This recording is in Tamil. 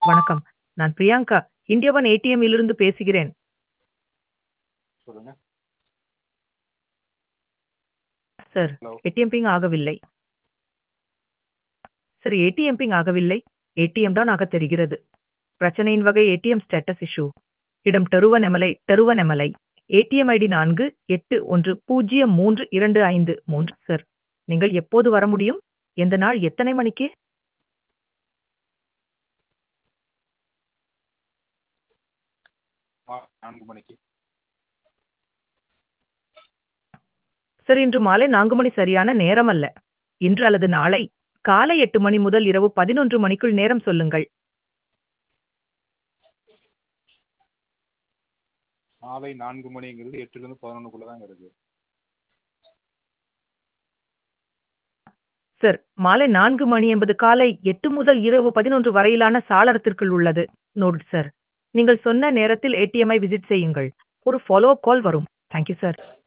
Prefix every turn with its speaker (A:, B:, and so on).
A: வணக்கம். நான் பிரியங்கா. இந்தியா ஒன் ஏடிஎம் இலிருந்து பேசுகிறேன்.
B: சொல்லுங்க.
A: Sir,
B: hello.
A: ஏடிஎம் பிங் ஆகவில்லை. சார், ஏடிஎம் பிங் ஆகவில்லை. ஏடிஎம் தான் ஆகத் தெரிகிறது. பிரச்சனையின் வகை ஏடிஎம் ஸ்டேட்டஸ் இஷ்யூ. இடம் Tiruvannamalai Tiruvannamalai. ATM ID 48103253 sir. நீங்கள் எப்போது வர முடியும்? எந்த நாள் எத்தனை மணிக்கு?
B: மாலை 4 மணிக்கு.
A: சார், இன்று மாலை 4 மணி சரியான நேரம் அல்ல. இன்று அல்லது நாளை காலை 8 மணி முதல் இரவு 11 மணிக்குள் நேரம் சொல்லுங்கள்.
B: மாலை 4 மணிங்கிறது 8லிருந்து 11க்குள்ள தாங்க இருக்கு.
A: சார், மாலை 4 மணி என்பது காலை 8 முதல் இரவு 11 வரையிலான சாளரத்திற்குள் உள்ளது. Note sir. நீங்கள் சொன்ன நேரத்தில் ஏடிஎம் ஐ விசிட் செய்யுங்கள். ஒரு ஃபாலோ அப் கால் வரும். Thank you sir.